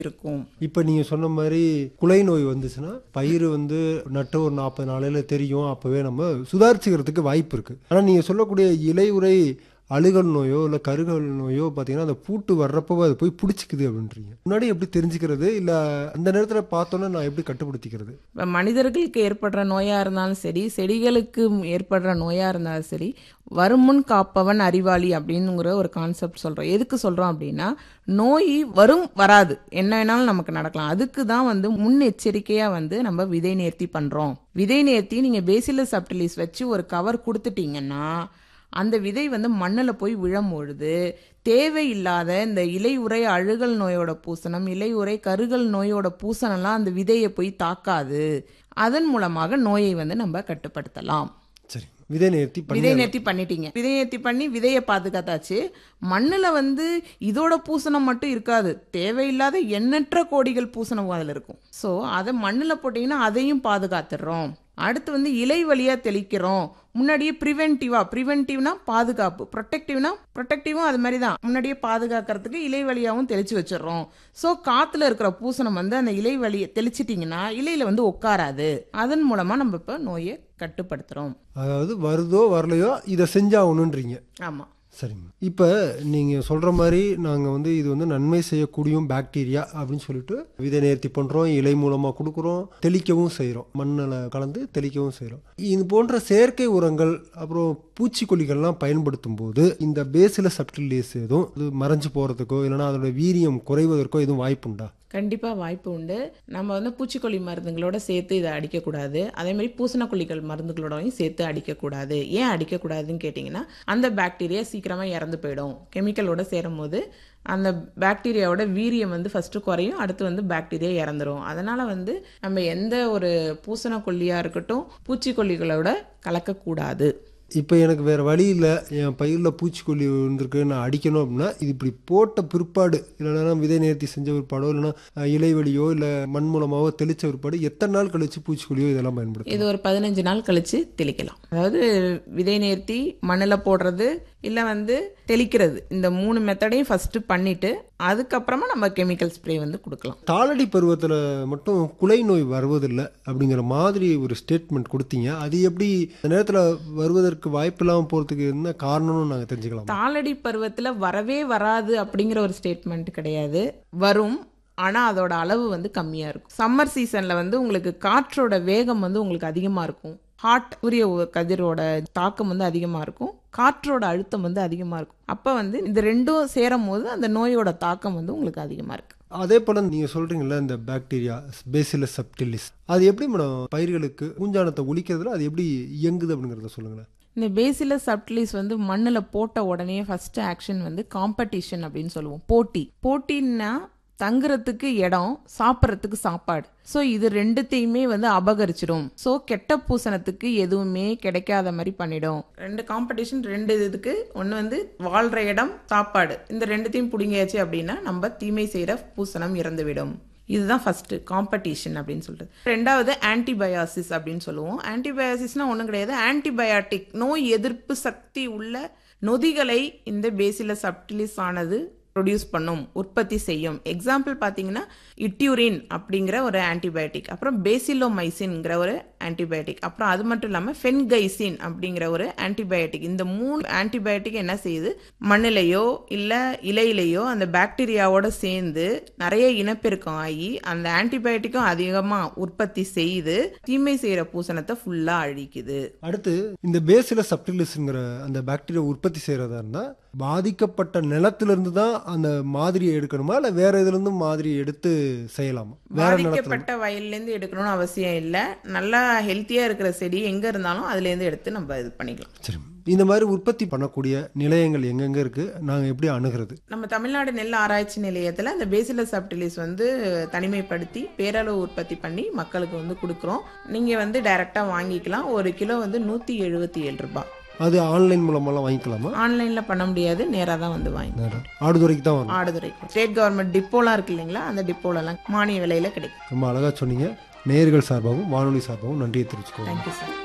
இருக்கும் இப்போ நீங்கள் சொன்ன மாதிரி குலை நோய் வந்துச்சுன்னா பயிர் வந்து நட்டு ஒரு நாற்பது நாளையில் தெரியும் அப்போவே நம்ம சுதாரிச்சுக்கிறதுக்கு வாய்ப்பு இருக்குது ஆனால் நீங்கள் சொல்லக்கூடிய இலையுறை அழுகல் நோயோ இல்லை கருகல் நோயோ பார்த்தீங்கன்னா அந்த பூட்டு வர்றப்போ அது போய் பிடிச்சிக்குது அப்படின்றீங்க முன்னாடி எப்படி தெரிஞ்சுக்கிறது இல்லை அந்த நேரத்தில் பார்த்தோன்னே நான் எப்படி கட்டுப்படுத்திக்கிறது இப்போ மனிதர்களுக்கு ஏற்படுற நோயாக இருந்தாலும் சரி செடிகளுக்கு ஏற்படுற நோயாக இருந்தாலும் சரி வருமுன் காப்பவன் அறிவாளி அப்படிங்கிற ஒரு கான்செப்ட் சொல்கிறோம் எதுக்கு சொல்கிறோம் அப்படின்னா நோய் வரும் வராது என்ன வேணாலும் நமக்கு நடக்கலாம் அதுக்கு தான் வந்து முன்னெச்சரிக்கையாக வந்து நம்ம விதை நேர்த்தி பண்ணுறோம் விதை நேர்த்தி நீங்கள் பேசிலஸ் சப்டிலிஸ் வச்சு ஒரு கவர் கொடுத்துட்டீங்கன்னா அந்த விதை வந்து மண்ணில் போய் விழும்பொழுது தேவையில்லாத இந்த இலை உறை அழுகல் நோயோட பூசணம் இலை உறை கருகல் நோயோட பூசணம்லாம் அந்த விதையை போய் தாக்காது அதன் மூலமாக நோயை வந்து நம்ம கட்டுப்படுத்தலாம் சரி விதை நேர்த்தி பண்ணி விதை நேர்த்தி பண்ணிட்டீங்க விதை நேர்த்தி பண்ணி விதையை பாதுகாத்தாச்சு மண்ணில் வந்து இதோட பூசணம் மட்டும் இருக்காது தேவையில்லாத எண்ணற்ற கோடிகள் பூசணம் அதில் இருக்கும் ஸோ அதை மண்ணில் போட்டிங்கன்னா அதையும் பாதுகாத்துடுறோம் அடுத்து வந்து இலை வழியாக தெளிக்கிறோம் முன்னாடியே ப்ரிவென்டிவா ப்ரிவென்டிவ்னா பாதுகாப்பு ப்ரொடெக்டிவ்னா ப்ரொடெக்டிவும் அது மாதிரி தான் முன்னாடியே பாதுகாக்கிறதுக்கு இலை வழியாகவும் தெளிச்சு வச்சிடுறோம் ஸோ காற்றுல இருக்கிற பூசணம் வந்து அந்த இலை வழியை தெளிச்சிட்டிங்கன்னா இலையில வந்து உட்காராது அதன் மூலமாக நம்ம இப்போ நோயை கட்டுப்படுத்துகிறோம் அதாவது வருதோ வரலையோ இதை செஞ்சாகணுன்றீங்க ஆமாம் சரிங்க இப்போ நீங்கள் சொல்கிற மாதிரி நாங்கள் வந்து இது வந்து நன்மை செய்யக்கூடிய பாக்டீரியா அப்படின்னு சொல்லிட்டு விதை நேர்த்தி பண்ணுறோம் இலை மூலமாக கொடுக்குறோம் தெளிக்கவும் செய்கிறோம் மண்ணில் கலந்து தெளிக்கவும் செய்கிறோம் இது போன்ற செயற்கை உரங்கள் அப்புறம் பூச்சிக்கொல்லிகள்லாம் பயன்படுத்தும் போது இந்த பேசில் சப்டிலேஸ் எதுவும் இது மறைஞ்சு போகிறதுக்கோ இல்லைன்னா அதோட வீரியம் குறைவதற்கோ எதுவும் வாய்ப்புண்டா கண்டிப்பாக வாய்ப்பு உண்டு நம்ம வந்து பூச்சிக்கொல்லி மருந்துகளோட சேர்த்து இதை அடிக்கக்கூடாது அதே மாதிரி பூசணக்கொல்லிகள் மருந்துகளோடையும் சேர்த்து அடிக்கக்கூடாது ஏன் அடிக்கக்கூடாதுன்னு கேட்டிங்கன்னா அந்த பாக்டீரியா சீக்கிரமாக இறந்து போயிடும் கெமிக்கலோட சேரும் போது அந்த பாக்டீரியாவோட வீரியம் வந்து ஃபஸ்ட்டு குறையும் அடுத்து வந்து பாக்டீரியா இறந்துரும் அதனால் வந்து நம்ம எந்த ஒரு பூசணக்கொல்லியாக இருக்கட்டும் பூச்சிக்கொல்லிகளோட கலக்கக்கூடாது இப்போ எனக்கு வேறு வழி இல்லை என் பயிரில் பூச்சிக்கொல்லி இருந்திருக்கு நான் அடிக்கணும் அப்படின்னா இது இப்படி போட்ட பிற்பாடு இல்லைன்னா விதை நேர்த்தி செஞ்ச பிற்பாடோ இல்லைன்னா அஹ், இலைவெளியோ இல்லை மண் மூலமாவோ தெளிச்ச பிற்பாடு எத்தனை நாள் கழிச்சு பூச்சிக்கொல்லியோ இதெல்லாம் பயன்படுத்தும் இது ஒரு பதினஞ்சு நாள் கழிச்சு தெளிக்கலாம் அதாவது விதை நேர்த்தி மண்ணில் போடுறது இல்லை வந்து தெளிக்கிறது இந்த மூணு மெத்தடையும் ஃபர்ஸ்ட் பண்ணிட்டு அதுக்கப்புறமா நம்ம கெமிக்கல் ஸ்ப்ரே வந்து கொடுக்கலாம் தாளடி பருவத்தில் மட்டும் குலை நோய் வருவதில்லை அப்படிங்கிற மாதிரி ஒரு ஸ்டேட்மெண்ட் கொடுத்தீங்க அது எப்படி அந்த நேரத்தில் வருவதற்கு வாய்ப்பு இல்லாமல் போகிறதுக்கு என்ன காரணம்னு நாங்கள் தெரிஞ்சுக்கலாம் தாளடி பருவத்தில் வரவே வராது அப்படிங்கிற ஒரு ஸ்டேட்மெண்ட் கிடையாது வரும் ஆனால் அதோட அளவு வந்து கம்மியாக இருக்கும் சம்மர் சீசனில் வந்து உங்களுக்கு காற்றோட வேகம் வந்து உங்களுக்கு அதிகமாக இருக்கும் ஹாட் சூரிய ஒ- கதிரோட தாக்கம் வந்து அதிகமாக இருக்கும் காற்றோட அழுத்தம் வந்து அதிகமாக இருக்கும் அப்போ வந்து இந்த ரெண்டும் சேரும் போது அந்த நோயோட தாக்கம் வந்து உங்களுக்கு அதிகமாக இருக்கு அதே போல் நீங்கள் சொல்கிறீங்களா இந்த பாக்டீரியா பேசிலஸ் சப்டிலிஸ் அது எப்படி மேடம் பயிர்களுக்கு பூஞ்சானத்தை ஒழிக்கிறதுல அது எப்படி இயங்குது அப்படிங்கிறத சொல்லுங்களேன் இந்த பேசிலஸ் சப்டிலிஸ் வந்து மண்ணில் போட்ட உடனே ஃபர்ஸ்ட் ஆக்ஷன் வந்து காம்படிஷன் அப்படின்னு சொல்லுவோம் போட்டி போட்டின்னா தங்குறதுக்கு இடம் சாப்பிட்றதுக்கு சாப்பாடு ஸோ இது ரெண்டுத்தையுமே வந்து அபகரிச்சிடும் ஸோ கெட்ட பூசணத்துக்கு எதுவுமே கிடைக்காத மாதிரி பண்ணிடும் ரெண்டு காம்படிஷன் ரெண்டு இதுக்கு ஒன்று வந்து வாழ்கிற இடம் சாப்பாடு இந்த ரெண்டுத்தையும் பிடிங்கியாச்சு அப்படின்னா நம்ம தீமை செய்கிற பூசணம் இறந்துவிடும் இதுதான் ஃபர்ஸ்ட் காம்படிஷன் அப்படின்னு சொல்றது ரெண்டாவது ஆன்டிபயாசிஸ் அப்படின்னு சொல்லுவோம் ஆன்டிபயாசிஸ்னா ஒன்றும் கிடையாது ஆன்டிபயாட்டிக் நோய் எதிர்ப்பு சக்தி உள்ள நொதிகளை இந்த பேசிலஸ் சப்டிலிஸ் ஆனது ப்ரொடியூஸ் பண்ணும் உற்பத்தி செய்யும் எக்ஸாம்பிள் பார்த்தீங்கன்னா இட்யூரின் அப்படிங்கிற ஒரு ஆன்டிபயோட்டிக் அப்புறம் பேசிலோமைசின்ங்கிற ஒரு ஆன்டிபயோட்டிக் அப்புறம் அது மட்டும் இல்லாமல் ஃபென்கைசின் அப்படிங்கிற ஒரு ஆன்டிபயோட்டிக் இந்த மூணு ஆன்டிபயோட்டிக் என்ன செய்யுது மண்ணிலையோ இல்லை இலையிலையோ அந்த பாக்டீரியாவோட சேர்ந்து நிறைய இனப்பெருக்கம் ஆகி அந்த ஆன்டிபயோட்டிக்கும் அதிகமாக உற்பத்தி செய்து தீமை செய்கிற பூசணத்தை ஃபுல்லாக அழிக்குது அடுத்து இந்த பேசிலஸ் சப்டிலிஸ்ங்கிற அந்த பாக்டீரியா உற்பத்தி செய்கிறதா இருந்தால் பாதிக்கப்பட்ட நிலத்திலிருந்து தான் அந்த மாதிரியை எடுக்கணுமா இல்லை வேற இதுலேருந்து மாதிரி எடுத்து செய்யலாமா வேற நிலத்துல பாதிக்கப்பட்ட வயல்லேருந்து எடுக்கணும்னு அவசியம் இல்லை நல்லா ஹெல்த்தியாக இருக்கிற செடி எங்கே இருந்தாலும் அதுலேருந்து எடுத்து நம்ம இது பண்ணிக்கலாம் சரி இந்த மாதிரி உற்பத்தி பண்ணக்கூடிய நிலையங்கள் எங்கெங்க இருக்கு நாங்கள் எப்படி அணுகிறது நம்ம தமிழ்நாடு நெல் ஆராய்ச்சி நிலையத்தில் அந்த பேசிலஸ் சப்டிலிஸ் வந்து தனிமைப்படுத்தி பேரளவு உற்பத்தி பண்ணி மக்களுக்கு வந்து கொடுக்குறோம் நீங்கள் வந்து டைரெக்டாக வாங்கிக்கலாம் ஒரு கிலோ வந்து நூற்றி எழுபத்தி ஏழு ரூபாய் அது ஆன்லைன் மூலமாலாம் வாங்கிக்கலாமா ஆன்லைனில் பண்ண முடியாது நேராக தான் வந்து வாங்கி நேரம் ஆடுதுறைக்கு தான் வரணும் ஆடுதுறை ஸ்டேட் கவர்மெண்ட் டிப்போலாம் இருக்கு இல்லைங்களா அந்த டிப்போலலாம் மானிய விலையில் கிடைக்கும் ரொம்ப அழகாக சொன்னீங்க நேயர்கள் சார்பாகவும் வானொலி சார்பாகவும் நன்றியை தெரிவிச்சுக்கோங்க தேங்க்யூ சார்